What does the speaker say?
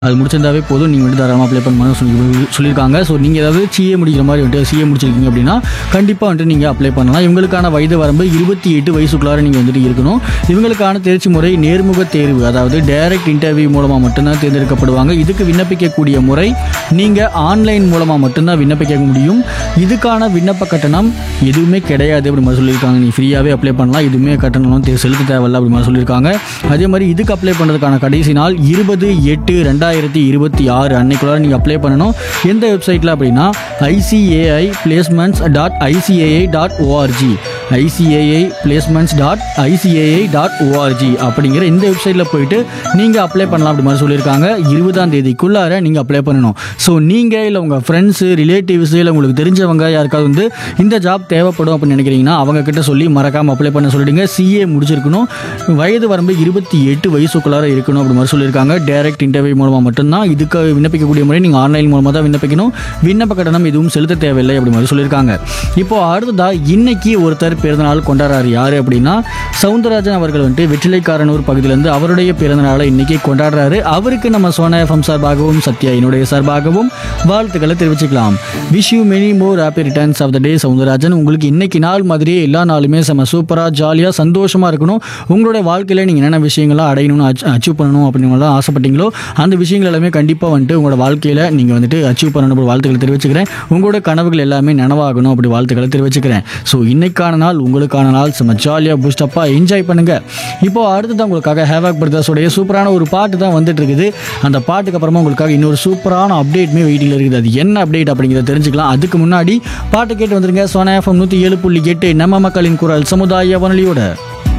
அது முடிச்சிருந்தாவே போதும் நீங்கள் வந்து தாராளமாக அப்ளை பண்ணணும் சொல்லி சொல்லியிருக்காங்க ஸோ நீங்கள் ஏதாவது சிஏ முடிக்கிற மாதிரி வந்துட்டு சிஏ முடிச்சிருக்கீங்க அப்படின்னா கண்டிப்பாக வந்துட்டு நீங்கள் அப்ளை பண்ணலாம் இவங்களுக்கான வயது வரம்பு இருபத்தி எட்டு வயசுக்குள்ளார நீங்கள் வந்துட்டு இருக்கணும் இவங்களுக்கான தேர்ச்சி முறை நேர்முக தேர்வு அதாவது டைரக்ட் இன்டர்வியூ மூலமாக மட்டும்தான் தேர்ந்தெடுக்கப்படுவாங்க இதுக்கு விண்ணப்பிக்கக்கூடிய முறை நீங்கள் ஆன்லைன் மூலமாக மட்டும்தான் விண்ணப்பிக்க முடியும் இதுக்கான விண்ணப்ப கட்டணம் எதுவுமே கிடையாது அப்படி மாதிரி சொல்லியிருக்காங்க நீ ஃப்ரீயாகவே அப்ளை பண்ணலாம் எதுவுமே கட்டணம் தே- செலுத்த தேவையில்ல அப்படி மாதிரி சொல்லியிருக்காங்க அதே மாதிரி இதுக்கு அப்ளை பண்ணுறதுக்கான கடைசி நாள் இருபது எட்டு ரெண்டாயிரத்தி இருபத்தி ஆறு அன்னைக்குள்ளார நீங்கள் அப்ளை பண்ணணும் எந்த வெப்சைட்டில் அப்படின்னா I C A I placements dot I C A I dot O R G I C A I placements dot I C A I dot O R G அப்படிங்கிற இந்த வெப்சைட்டில் போயிட்டு நீங்கள் அப்ளை பண்ணலாம் அப்படி மாதிரி சொல்லியிருக்காங்க இருபதாம் தேதிக்குள்ளார நீங்கள் அப்ளை பண்ணணும் ஸோ நீங்கள் இல்லை உங்கள் ஃப்ரெண்ட்ஸு ரிலேட்டிவ்ஸு இல்லை உங்களுக்கு தெரிஞ்சவங்க யாருக்காவது வந்து இந்த ஜாப் தேவைப்படும் அப்படின்னு நினைக்கிறீங்கன்னா அவங்க கிட்ட சொல்லி மறக்காமல் அப்ளை பண்ண சொல்லிடுங்க சிஏ முடிச்சிருக்கணும் வயது வரம்பு இருபத்தி எட்டு வயசுக்குள்ளார இருக்கணும் அப்படி மாதிரி சொல்லியிருக்காங்க டைரக்ட் இன்டர்வியூ மூலமாக மட்டும்தான் இதுக்கு விண்ணப்பிக்கக்கூடிய முறை நீங்கள் ஆன்லைன் மூலமாக தான் விண்ணப்பிக்கணும் விண்ணப்ப கட்டணம் எதுவும் செலுத்த தேவையில்லை அப்படி மாதிரி சொல்லியிருக்காங்க இப்போ அடுத்ததா இன்னைக்கு ஒருத்தர் பிறந்தநாள் கொண்டாடுறாரு யாரு அப்படின்னா சவுந்தரராஜன் அவர்கள் வந்துட்டு வெற்றிலைக்காரனூர் பகுதியிலேருந்து அவருடைய பிறந்தநாளை இன்னைக்கு கொண்டாடுறாரு அவருக்கு நம்ம சோனா எஃப்எம் சார்பாகவும் சத்யா என்னுடைய சார்பாகவும் வாழ்த்துக்களை தெரிவிச்சுக்கலாம் wish you many more happy returns of the day Soundararajan உங்களுக்கு இன்னைக்கு நாள் மாதிரியே எல்லா நாளுமே செம்ம சூப்பராக ஜாலியாக சந்தோஷமாக இருக்கணும் உங்களுடைய வாழ்க்கையில் நீங்கள் என்னென்ன விஷயங்கள்லாம் அடையணும்னு அச்சீவ் பண்ணணும் அப்படின்னு ஆசைப்பட்டீங்களோ அந்த விஷயங்கள் எல்லாமே கண்டிப்பாக வந்துட்டு உங்களோட வாழ்க்கையில் நீங்கள் வந்துட்டு அச்சீவ் பண்ணணும் அப்படி வாழ்த்துக்களை தெரிவிச்சுக்கிறேன் உங்களோட கனவுகள் எல்லாமே நனவாகணும் அப்படி வாழ்த்துக்களை தெரிவிச்சுக்கிறேன் ஸோ இன்னைக்கான நாள் உங்களுக்கான நாள் செம்ம ஜாலியாக பூஸ்டப்பாக என்ஜாய் பண்ணுங்க இப்போ அடுத்ததான் உங்களுக்காக ஹேவாக் பிரதர்ஸோடைய சூப்பரான ஒரு பாட்டு தான் வந்துட்டு இருக்குது அந்த பாட்டுக்கு அப்புறமா உங்களுக்காக இன்னொரு சூப்பரான அப்டேட்மே வெயிட்டில் இருக்குது அது என்ன அப்டேட் அப்படிங்கிறத தெரிஞ்சுக்கலாம் அதுக்கு முன்னாடி பாட்டு கேட்டு வந்துருங்க சோனா எஃப்எம் நூற்றி ஏழு புள்ளி எட்டு நம்ம மக்களின் குரல் சமுதாய வானொலியோட